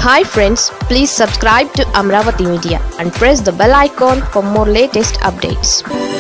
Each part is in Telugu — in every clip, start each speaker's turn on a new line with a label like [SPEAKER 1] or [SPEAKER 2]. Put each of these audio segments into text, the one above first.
[SPEAKER 1] hi friends please subscribe to Amaravati media and press the bell icon for more latest updates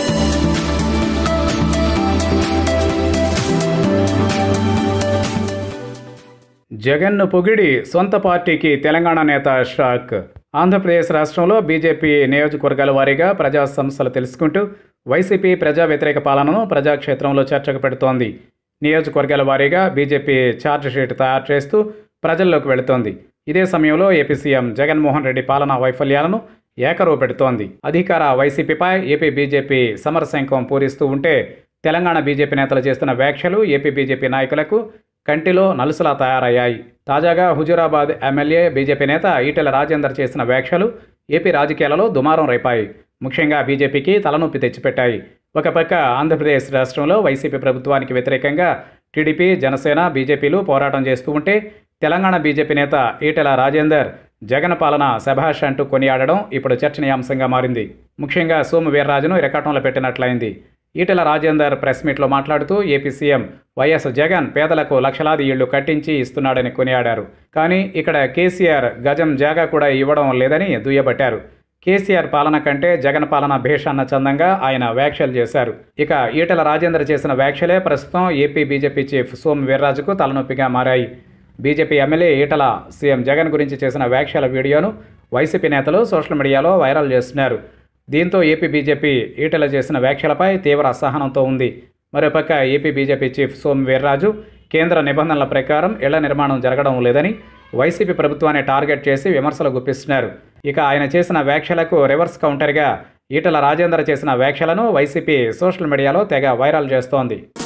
[SPEAKER 2] జగన్ను పొగిడి సొంత పార్టీకి తెలంగాణ నేత షాక్ ఆంధ్రప్రదేశ్ రాష్ట్రంలో బీజేపీ నియోజకవర్గాల వారీగా ప్రజా సమస్యలు తెలుసుకుంటూ వైసీపీ ప్రజా వ్యతిరేక పాలనను ప్రజాక్షేత్రంలో చర్చకు పెడుతోంది నియోజకవర్గాల వారీగా బీజేపీ ఛార్జ్ షీట్ తయారు చేస్తూ ప్రజల్లోకి వెళుతోంది ఇదే సమయంలో ఏపీ సీఎం జగన్మోహన్ రెడ్డి పాలనా వైఫల్యాలను ఏకరువు పెడుతోంది అధికార వైసీపీపై ఏపీ బీజేపీ సమరశంఖం పూరిస్తూ ఉంటే తెలంగాణ బీజేపీ నేతలు చేస్తున్న వ్యాఖ్యలు ఏపీ బీజేపీ నాయకులకు కంటిలో నలుసులా తయారయ్యాయి తాజాగా హుజూరాబాద్ ఎమ్మెల్యే బీజేపీ నేత ఈటెల రాజేందర్ చేసిన వ్యాఖ్యలు ఏపీ రాజకీయాలలో దుమారం రేపాయి ముఖ్యంగా బీజేపీకి తలనొప్పి తెచ్చిపెట్టాయి ఒక పక్క ఆంధ్రప్రదేశ్ రాష్ట్రంలో వైసీపీ ప్రభుత్వానికి వ్యతిరేకంగా టీడీపీ జనసేన బీజేపీలు పోరాటం చేస్తూ ఉంటే తెలంగాణ బీజేపీ నేత ఈటెల రాజేందర్ జగన్ పాలన శభాష్ అంటూ కొనియాడడం ఇప్పుడు చర్చనీయాంశంగా మారింది ముఖ్యంగా సోము వీర్రాజును ఇరకాటంలో పెట్టినట్లయింది ఈటెల రాజేందర్ ప్రెస్ మీట్లో మాట్లాడుతూ ఏపీ సీఎం వైఎస్ జగన్ పేదలకు లక్షలాది ఇళ్లు కట్టించి ఇస్తున్నాడని కొనియాడారు కానీ ఇక్కడ కేసీఆర్ గజం జాగా కూడా ఇవ్వడం లేదని దుయ్యబట్టారు కేసీఆర్ పాలన కంటే జగన్ పాలన భేషన్న చందంగా ఆయన వ్యాఖ్యలు చేశారు ఇక ఈటెల రాజేందర్ చేసిన వ్యాఖ్యలే ప్రస్తుతం ఏపీ బీజేపీ చీఫ్ సోము వీర్రాజుకు తలనొప్పిగా మారాయి BJP MLA Etela CM Jagan గురించి చేసిన వ్యాఖ్యల వీడియోను వైసీపీ నేతలు సోషల్ మీడియాలో వైరల్ చేస్తున్నారు దీంతో ఏపీ బీజేపీ ఈటెల చేసిన వ్యాఖ్యలపై తీవ్ర అసహనంతో ఉంది మరోపక్క AP BJP chief Somu Veerraju కేంద్ర నిబంధనల ప్రకారం ఇళ్ల నిర్మాణం జరగడం లేదని వైసీపీ ప్రభుత్వాన్ని టార్గెట్ చేసి విమర్శలు గుప్పిస్తున్నారు ఇక ఆయన చేసిన వ్యాఖ్యలకు రివర్స్ కౌంటర్గా ఈటల రాజేందర్ చేసిన వ్యాఖ్యలను వైసీపీ సోషల్ మీడియాలో తెగ వైరల్ చేస్తోంది